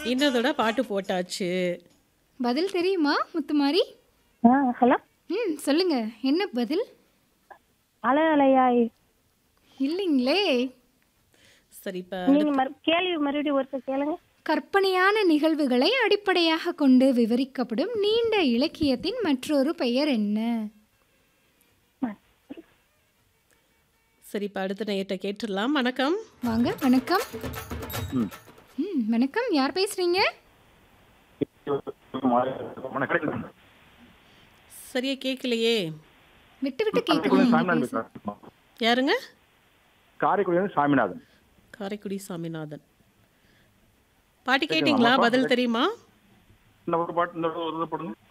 இன்னதோட பாட்டு போட்டாச்சு பதில் தெரியுமா முத்துமாரி ஆ ஹலோ ம் சொல்லுங்க என்ன பதில் அலை அலையாய் இல்லைங்களே சரி இப்போ நீங்க மறு கேள்வி மறுபடியும் ஒருத்தர் கேளுங்க கற்பனையான நிகழ்வுகளை அடிப்படையாக கொண்டு விவரிக்கப்படும் நீண்ட இலக்கியத்தின் மற்றொரு பெயர் என்ன சரி இப்போ அடுத்த நேயர்கிட்ட கேட்டுடலாம் வணக்கம் வாங்க வணக்கம் ம். ம் வணக்கம் யார் பேசுறீங்க சரியா கேட்கலையே விட்டு விட்டு காரைக்குடி கேட்குறீங்க சாமிநாதன் பேசுறேன். யாருங்க காரைக்குடியிலிருந்து சாமிநாதன் காரைக்குடி சாமிநாதன் பாட்டு கேட்டிங்களா பதில் தெரியுமா இந்த ஒரு பாட்டு இந்த ஒரு இது போடுங்க